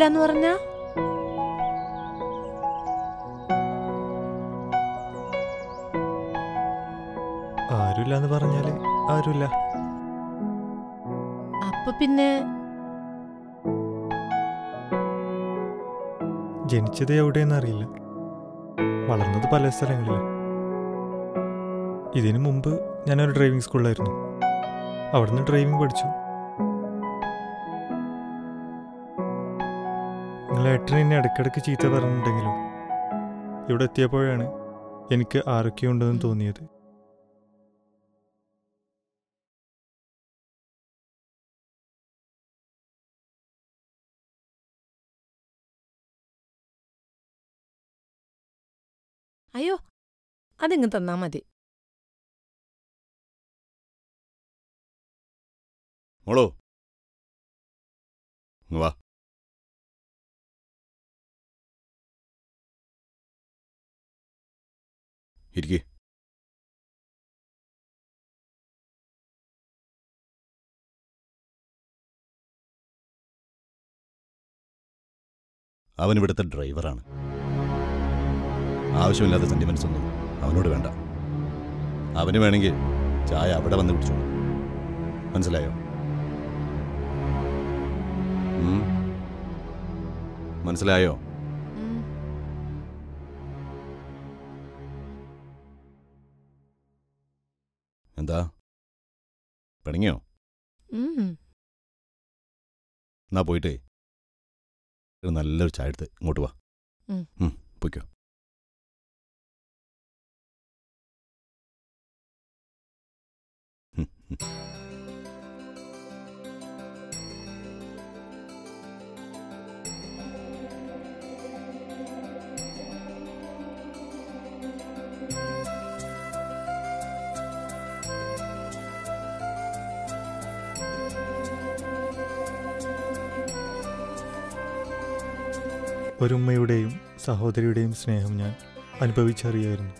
ആരുമില്ല എന്ന് പറഞ്ഞ ആരുമില്ല എന്ന് പറഞ്ഞാല് ആരുമില്ല അപ്പൊ പിന്നെ ജനിച്ചത് എവിടെയെന്ന് അറിയില്ല വളർന്നത് പല സ്ഥലങ്ങളിലും ഇതിനു മുമ്പ് ഞാനൊരു ഡ്രൈവിംഗ് സ്കൂളിലായിരുന്നു അവിടുന്ന് ഡ്രൈവിംഗ് പഠിച്ചു നിങ്ങൾ ഏട്ടൻ എന്നെ ഇടയ്ക്കിടയ്ക്ക് ചീത്ത പറഞ്ഞിട്ടുണ്ടെങ്കിലും ഇവിടെ എത്തിയപ്പോഴാണ് എനിക്ക് ആരൊക്കെയുണ്ടെന്ന് തോന്നിയത് അയ്യോ അതിങ്ങ് തന്നാ മതി മോളോ ഇങ്ങ് വാ ഇരിക്കേ അവൻ ഇവിടുത്തെ ഡ്രൈവറാണ് ആവശ്യമില്ലാത്ത സെന്റിമെന്റ്സ് ഒന്നും അവനോട് വേണ്ട അവന് വേണമെങ്കിൽ ചായ അവിടെ വന്ന് കുടിച്ചോളൂ മനസ്സിലായോ ഉം? മനസ്സിലായോ ഉം. എന്താ പിണങ്ങിയോ ഉം. എന്നാ പോയിട്ടേ ഒരു നല്ലൊരു ചായ എടുത്ത് ഇങ്ങോട്ട് വാ ഉം. ഉം, പൊയ്ക്കോ ഉം, ഉം. ഒരുമ്മയുടെയും സഹോദരിയുടെയും സ്നേഹം ഞാൻ അനുഭവിച്ചറിയായിരുന്നു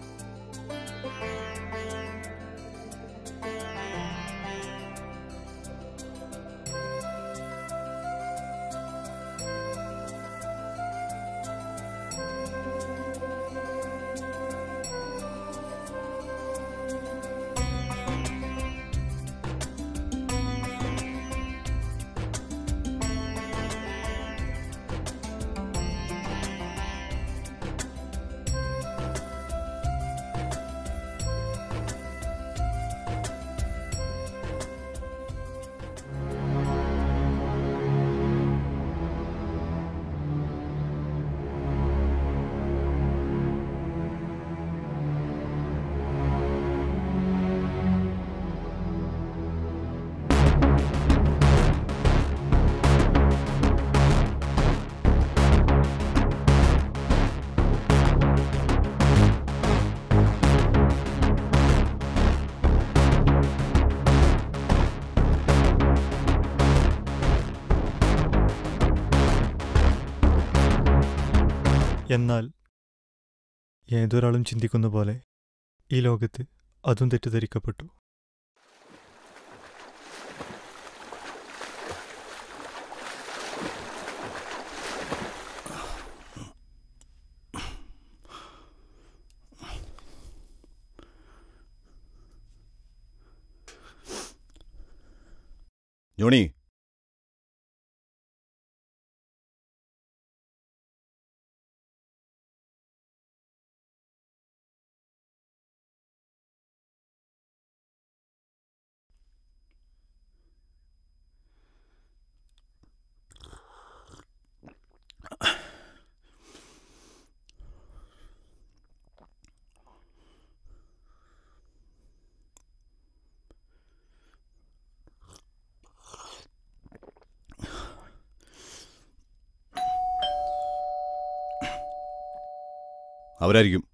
എന്നാൽ ഏതൊരാളും ചിന്തിക്കുന്ന പോലെ ഈ ലോകത്ത് അതും തെറ്റിദ്ധരിക്കപ്പെട്ടു ജോണി അവരായിരിക്കും